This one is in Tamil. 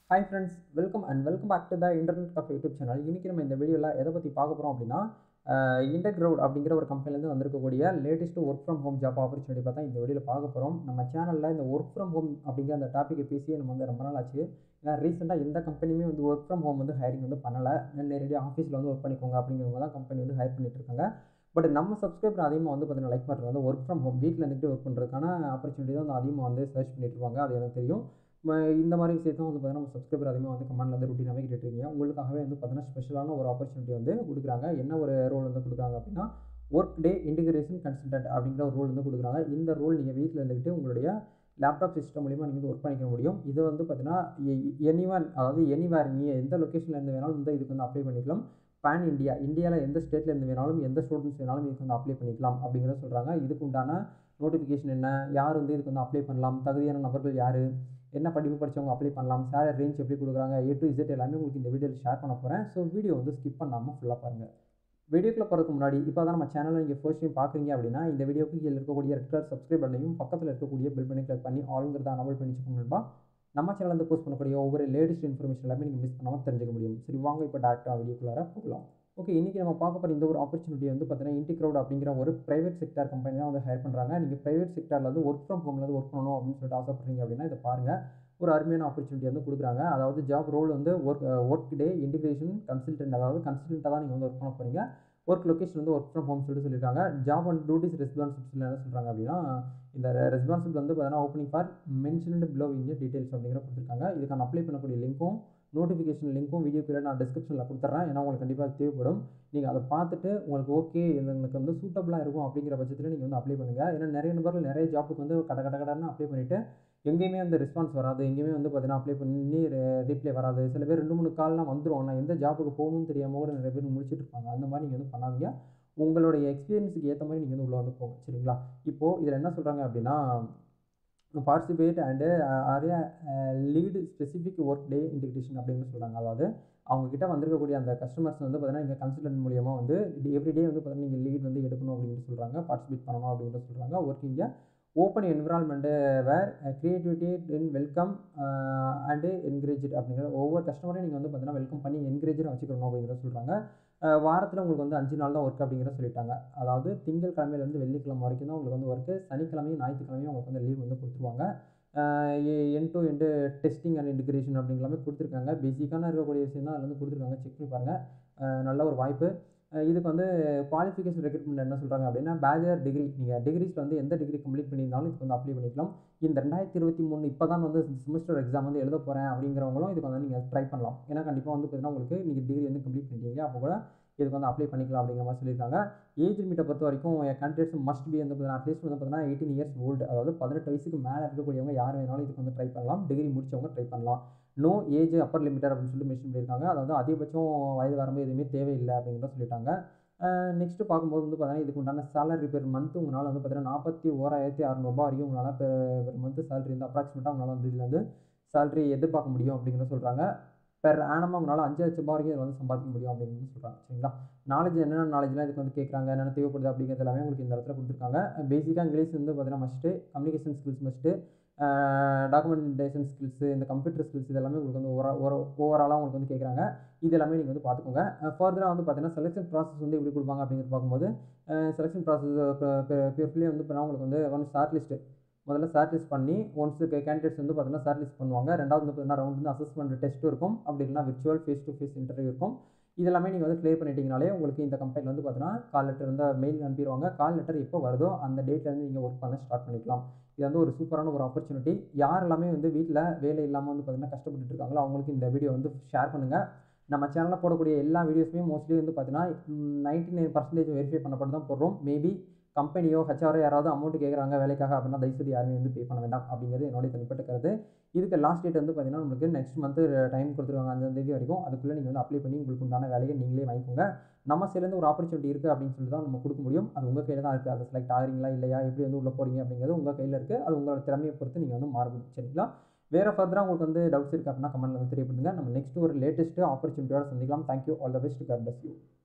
hi friends welcome and welcome back to the internet cafe YouTube channel இன்றைக்கி நம்ம இந்த வீடியோவில் எதை பற்றி பார்க்க போகிறோம் அப்படின்னா இன்டர்க்ரவுட் அப்படிங்கிற ஒரு கம்பெனிலேருந்து வந்திருக்கக்கூடிய latest work from home job opportunity பார்த்தா இந்த வீடியோவில் பார்க்க போகிறோம் நம்ம சேனலில் இந்த ஒர்க் ஃப்ரம் ஹோம் அப்படிங்கிற அந்த டாப்பிக்கை பேசியே நம்ம வந்து ரொம்ப நாள் ஆச்சு ஏன்னா ரீசெண்டாக எந்த கம்பெனியுமே வந்து ஒர்க் ஃப்ரம் ஹோம் வந்து ஹைரிங் வந்து பண்ணலை நேரடியாக ஆஃபீஸில் வந்து ஒர்க் பண்ணிக்கோங்க அப்படிங்கிற மாதிரி தான் கம்பெனி வந்து ஹைர் பண்ணிட்டு இருக்காங்க பட் நம்ம சப்ஸ்கிரைபர் அதிகமாக வந்து பார்த்தீங்கன்னா லைக் பண்ணுறது வந்து ஒர்க் ஃப்ரம் ஹோம் வீட்டில் இருந்துட்டு ஒர்க் பண்ணுறதுக்கான ஆப்பர்ச்சுனிட்டி தான் வந்து அதிகமாக வந்து சர்ச் பண்ணிட்டு இருப்பாங்க அது எனக்கு தெரியும் ம- இந்த மாதிரி விஷயத்தான் வந்து பார்த்தீங்கன்னா நம்ம சப்ஸ்கிரைபர் அதிகமாக வந்து கமெண்ட்ல வந்து ருட்டீனாகவே கேட்டுருக்கீங்க உங்களுக்காகவே வந்து பார்த்தீங்கன்னா ஸ்பெஷலான ஒரு ஆப்பர்ச்சுனிட்டி வந்து கொடுக்குறாங்க என்ன ஒரு ரோல் வந்து கொடுக்குறாங்க அப்படின்னா ஒர்க் டே இன்டிகிரேஷன் கன்சல்டன்ட் அப்படிங்கிற ஒரு ரோல் வந்து கொடுக்குறாங்க இந்த ரோல் நீங்கள் வீட்டில் இருந்துக்கிட்டு உங்களுடைய லேப்டாப் சிஸ்டம் மூலிமா நீங்கள் வந்து ஒர்க் பண்ணிக்க முடியும் இது வந்து பார்த்தீங்கன்னா எனிவன் அதாவது எனிவேர் நீங்கள் எந்த லொக்கேஷனில் இருந்து வேணாலும் வந்து இதுக்கு வந்து அப்ளை பண்ணிக்கலாம் பேன் இந்தியா இந்தியாவில் எந்த ஸ்டேட்டில் இருந்து வேணாலும் எந்த ஸ்டூடெண்ட்ஸ் வேணாலும் இதுக்கு வந்து அப்ளை பண்ணிக்கலாம் அப்படிங்கிறத சொல்கிறாங்க இதுக்கு உண்டான நோட்டிஃபிகேஷன் என்ன யார் வந்து இதுக்கு வந்து அப்ளை பண்ணலாம் தகுதியான நபர்கள் யார் என்ன படிப்பு படிச்சவங்க அப்ளை பண்ணலாம் சேலரி ரேஞ்ச் எப்படி கொடுக்குறாங்க ஏ டு இசட் எல்லாமே உங்களுக்கு இந்த வீடியோவில் ஷேர் பண்ண போகிறேன் ஸோ வீடியோ வந்து ஸ்கிப் பண்ணாமல் ஃபுல்லாக பாருங்கள் வீடியோக்குள்ள போகிறதுக்கு முன்னாடி இப்போ தான் நம்ம சேனலை நீங்கள் ஃபர்ஸ்ட் டைம் பார்க்குறீங்க அப்படின்னா இந்த வீடியோக்கு கீழே இருக்கக்கூடிய ரெட் கலர் சப்ஸ்கிரைப் பண்ணையும் பக்கத்தில் இருக்கக்கூடிய பெல் பண்ணி கிளிக் பண்ணி ஆளுங்கிறத அனபிள் பண்ணி வச்சுக்கோங்க நம்ம சேனல் வந்து போஸ்ட் பண்ணக்கூடிய ஒவ்வொரு லேட்டஸ்ட் இன்ஃபர்மேஷன் எல்லாமே நீங்கள் மிஸ் பண்ணாமல் தெரிஞ்சுக்க முடியும் சரி வாங்க இப்போ டேரெக்டாக வீடியோக்குள்ளார போகலாம் ஓகே இன்றைக்கி நம்ம பார்க்க போகிற இந்த ஒரு ஆப்பர்ச்சுனிட்டி வந்து பார்த்தீங்கன்னா இன்டிக்ரவுட் அப்படிங்கிற ஒரு ப்ரைவேட் செக்டார் கம்பெனி தான் வந்து ஹையர் பண்ணுறாங்க நீங்கள் ப்ரைவேட் செக்டாரில் வந்து ஒர்க் ஃப்ரம் ஹோமில் வந்து ஒர்க் பண்ணணும் அப்படின்னு சொல்லிட்டு ஆசைப்படுறீங்க அப்படின்னா இதை பாருங்கள் ஒரு அருமையான ஆப்பர்ச்சுனிட்டி வந்து கொடுக்குறாங்க அதாவது ஜாப் ரோல் வந்து work work day integration consultant அதாவது கன்சல்டண்ட்டாக தான் நீங்கள் வந்து ஒர்க் பண்ண போகிறீங்க ஒர்க் லொகேஷன் வந்து ஒர்க் ஃப்ரம் ஹோம் சொல்லிட்டு சொல்லியிருக்காங்க ஜாப் அண்ட் டியூட்டிஸ் ரெஸ்பான்சிபிலிட்டியில் என்ன சொல்கிறாங்க அப்படின்னா இந்த ரெஸ்பான்சிபிள் வந்து பார்த்தீங்கன்னா opening for mentioned below in details அப்படிங்கிற கொடுத்துருக்காங்க இதுக்கான அப்ளை பண்ணக்கூடிய லிங்க்கும் நோட்டிஃபிகேஷன் லிங்க்கும் வீடியோ கீழே நான் டிஸ்கிரிப்ஷனில் கொடுத்துட்றேன் ஏன்னா உங்களுக்கு கண்டிப்பாக அது தேவைப்படும் நீங்கள் அதை பார்த்துட்டு உங்களுக்கு ஓகே இது எனக்கு வந்து சூட்டபுளாக இருக்கும் அப்படிங்கிற பட்சத்தில் நீங்கள் வந்து அப்ளை பண்ணுங்கள் ஏன்னா நிறைய நபர்கள் நிறைய ஜாப்புக்கு வந்து கட கட கடன்னு அப்ளை பண்ணிவிட்டு எங்கேயுமே அந்த ரெஸ்பான்ஸ் வராது எங்கேயுமே வந்து பார்த்தீங்கன்னா அப்ளை பண்ணி ரீப்ளை வராது சில பேர் ரெண்டு மூணு கால்லாம் வந்துடும் நான் எந்த ஜாப்புக்கு போகணும்னு தெரியாமல் கூட நிறைய பேர் முடிச்சிட்டு இருப்பாங்க அந்த மாதிரி நீங்கள் வந்து பண்ணாதீங்க உங்களுடைய எக்ஸ்பீரியன்ஸுக்கு ஏற்ற மாதிரி நீங்கள் வந்து உள்ளே வந்து போங்க சரிங்களா இப்போது இதில் என்ன சொல்கிறாங்க அப்படின்னா participate and area lead specific work day integration அப்படின்னு சொல்கிறாங்க அதாவது அவங்க கிட்ட வந்திருக்கக்கூடிய அந்த கஸ்டமர்ஸ் வந்து பார்த்தீங்கன்னா நீங்கள் கன்சல்டன்ட் மூலியமாக வந்து எவ்ரிடே வந்து பார்த்தீங்கன்னா நீங்கள் லீட் வந்து எடுக்கணும் அப்படின்னு சொல்கிறாங்க பார்ட்டிசிபேட் பண்ணணும் அப்படின்னு சொல்கிறாங்க working open environment where creativity in welcome and encourage அப்படிங்கிற ஒவ்வொரு கஸ்டமரையும் நீங்கள் வந்து பார்த்தீங்கன்னா வெல்கம் பண்ணி என்கரேஜராக வச்சுக்கணும் அப்படிங்கிற சொல்கிறாங்க வாரத்தில் உங்களுக்கு வந்து அஞ்சு நாள் தான் ஒர்க் அப்படிங்கிற சொல்லிட்டாங்க அதாவது திங்கள் கிழமையிலேருந்து வெள்ளிக்கிழமை வரைக்கும் தான் உங்களுக்கு வந்து ஒர்க்கு சனிக்கிழமையும் ஞாயிற்றுக்கிழமையும் உங்களுக்கு வந்து லீவ் வந்து கொடுத்துருவாங்க end to end testing and integration அப்படிங்கலாமே கொடுத்துருக்காங்க பேசிக்கான இருக்கக்கூடிய விஷயம் தான் அதில் வந்து கொடுத்துருக்காங்க செக் பண்ணி பாருங்கள் நல்ல ஒரு வாய்ப்பு அஹ் இதுக்கு வந்து குவாலிஃபிகேஷன் ரெக்ரூட்மெண்ட் என்ன சொல்கிறாங்க அப்படின்னா பேச்சுலர் டிகிரி நீங்கள் டிகிரிஸில் வந்து எந்த டிகிரி கம்ப்ளீட் பண்ணியிருந்தாலும் இதுக்கு வந்து அப்ளை பண்ணிக்கலாம் இந்த ரெண்டாயிரத்தி இருபத்தி மூணு இப்போ தான் வந்து செமஸ்டர் எக்ஸாம் வந்து எழுத போகிறேன் அப்படிங்கிறவங்களும் இதுக்கு வந்து நீங்கள் ட்ரை பண்ணலாம் ஏன்னா கண்டிப்பாக வந்து பார்த்தீங்கன்னா உங்களுக்கு நீங்கள் டிகிரி வந்து கம்ப்ளீட் பண்ணிட்டீங்க அப்போ கூட இதுக்கு வந்து அப்ளை பண்ணிக்கலாம் அப்படிங்கிற மாதிரி சொல்லியிருக்காங்க ஏஜ் லிமிட்டை பொறுத்த வரைக்கும் கேண்டிடேட்ஸ் மஸ்ட் பி வந்து பார்த்தீங்கன்னா அட்லீஸ்ட் வந்து பார்த்தீங்கன்னா எயிட்டீன் இயர்ஸ் ஓல்டு அதாவது பதினெட்டு வயசுக்கு மேலே இருக்கக்கூடியவங்க யார் வேணாலும் இதுக்கு வந்து ட்ரை பண்ணலாம் டிகிரி முடிச்சவங்க ட்ரை பண்ணலாம் நோ ஏஜ் அப்பர் லிமிட்டர் அப்படின்னு சொல்லி மென்ஷன் பண்ணியிருக்காங்க அதாவது அதிகபட்சம் வயது வரம்பு எதுவுமே தேவையில்லை அப்படிங்கிறத சொல்லிட்டாங்க நெக்ஸ்ட்டு பார்க்கும்போது வந்து பார்த்தீங்கன்னா இதுக்கு உண்டான சேலரி பெர் மந்த் உங்களால் வந்து பார்த்தீங்கன்னா நாற்பத்தி ஓராயிரத்தி அறநூறுபா வரைக்கும் உங்களால் பெர் பெர் மந்த் சேலரி வந்து அப்ராக்சிமேட்டாக உங்களால் வந்து இதில் வந்து சேலரி எதிர்பார்க்க முடியும் அப்படிங்கிறத சொல்கிறாங்க பெர் ஆனமாக உங்களால் அஞ்சு லட்சம் ரூபாய் வரைக்கும் இதில் வந்து சம்பாதிக்க முடியும் அப்படின்னு சொல்கிறாங்க சரிங்களா நாலேஜ் என்னென்ன நாலேஜ்லாம் இதுக்கு வந்து கேட்குறாங்க என்னென்ன தேவைப்படுது அப்படிங்கிறது எல்லாமே உங்களுக்கு இந்த இடத்துல கொடுத்துருக்காங்க பேசிக்காக இங்கிலீஷ் வந்து பார்த்தீங்கன்னா must communication skills must documentation skills இந்த கம்ப்யூட்டர் ஸ்கில்ஸ் இதெல்லாமே உங்களுக்கு வந்து ஓவரா ஒரு ஓவராலாக உங்களுக்கு வந்து கேட்குறாங்க இது எல்லாமே நீங்கள் வந்து பார்த்துக்கோங்க ஃபர்தராக வந்து பார்த்தீங்கன்னா செலெக்ஷன் ப்ராசஸ் வந்து எப்படி கொடுப்பாங்க அப்படிங்கிறது பார்க்கும்போது செலெக்ஷன் ப்ராசஸ் பியூர்ஃபுல்லி வந்து இப்போ உங்களுக்கு வந்து ஒன் ஷார்ட் லிஸ்ட்டு முதல்ல ஷார்ட் லிஸ்ட் பண்ணி ஒன்ஸ் கேண்டிடேட்ஸ் வந்து பார்த்தீங்கன்னா ஷார்ட் லிஸ்ட் பண்ணுவாங்க ரெண்டாவது வந்து பார்த்தீங்கன்னா ரவுண்ட் வந்து அசஸ்மெண்ட் டெஸ்ட் இருக்கும் அப்படி இல்லைனா virtual face to face interview இருக்கும் இதெல்லாமே நீங்கள் வந்து க்ளியர் பண்ணிட்டீங்கனாலே உங்களுக்கு இந்த கம்பெனியில் வந்து பார்த்தீங்கன்னா கால் லெட்டர் வந்து மெயில் அனுப்பிடுவாங்க கால் லெட்டர் எப்போ வருதோ அந்த டேட்லேருந்து நீங்கள் ஒர்க் பண்ண ஸ்டார்ட் பண்ணிக்கலாம் இது வந்து ஒரு சூப்பரான ஒரு ஆப்பர்ச்சுனிட்டி யார் எல்லாமே வந்து வீட்டில் வேலை இல்லாமல் வந்து பார்த்தீங்கன்னா கஷ்டப்பட்டுட்டு இருக்காங்களோ அவங்களுக்கு இந்த வீடியோ வந்து ஷேர் பண்ணுங்கள் நம்ம சேனலில் போடக்கூடிய எல்லா வீடியோஸுமே மோஸ்ட்லி வந்து பார்த்தீங்கன்னா நைன்ட்டி நைன் பர்சன்டேஜ் வெரிஃபை பண்ணப்பட்டு தான் போடுறோம் மேபி கம்பெனியோ ஹெச்ஆரோ யாராவது அமௌண்ட் கேட்குறாங்க வேலைக்காக அப்படின்னா தயவுசெய்து யாருமே வந்து பே பண்ண வேண்டாம் அப்படிங்கிறது என்னுடைய தனிப்பட்ட கருத்து இதுக்கு லாஸ்ட் டேட் வந்து பார்த்தீங்கன்னா உங்களுக்கு நெக்ஸ்ட் மந்த் டைம் கொடுத்துருவாங்க அஞ்சாம் தேதி வரைக்கும் அதுக்குள்ளே நீங்கள் வந்து அப்ளை பண்ணி உங்களுக்கு உண்டான வேலையை நீங்களே வாங்கிக்கோங்க நம்ம சேர்ந்து ஒரு ஆப்பர்ச்சுனிட்டி இருக்குது அப்படின்னு சொல்லி தான் நம்ம கொடுக்க முடியும் அது உங்கள் கையில் தான் இருக்குது அதை செலக்ட் ஆகிறீங்களா இல்லையா எப்படி வந்து உள்ளே போகிறீங்க அப்படிங்கிறது உங்கள் கையில் இருக்குது அது உங்களோட திறமையை பொறுத்து நீங்கள் வந்து மாறுபடும் சரிங்களா வேறு ஃபர்தராக உங்களுக்கு வந்து டவுட்ஸ் இருக்குது அப்படின்னா கமெண்ட்டில் வந்து தெரியப்படுங்க நம்ம நெக்ஸ்ட் ஒரு லேட்டஸ்ட்டு ஆப்பர்ச்சுனிட்டியோட சந்திக்கலாம் thank you all the best God bless you